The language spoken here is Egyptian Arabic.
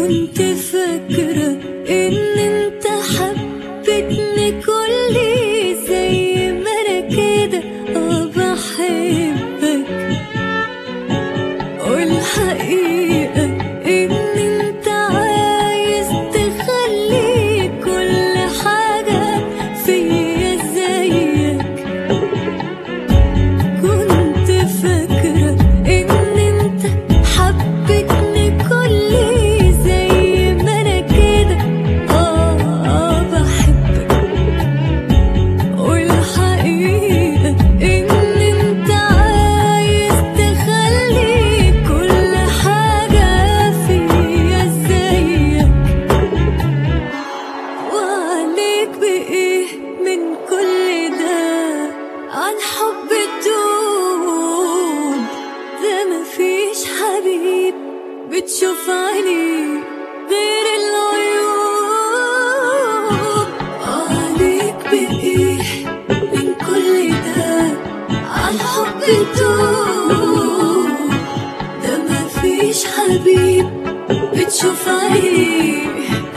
كنت فاكرة إن أنت حبيتني كلي زي ما أنا كده آه بحبك والحقيقة إن أنت عايز تخلي كل حاجة فيا زيك كنت فاكرة إن أنت حبيتني كلي زي ما أنا كده آه آه بحبك والحقيقة إن أنت عايز تخلي كل حاجة فيا زيك وعليك بإيه من كل ده عن حب الدوب ده مفيش حبيب بتشوف عيني غير العيوب وعليك بإيه من كل ده عن حب الدوب ده مفيش حبيب بتشوف عيني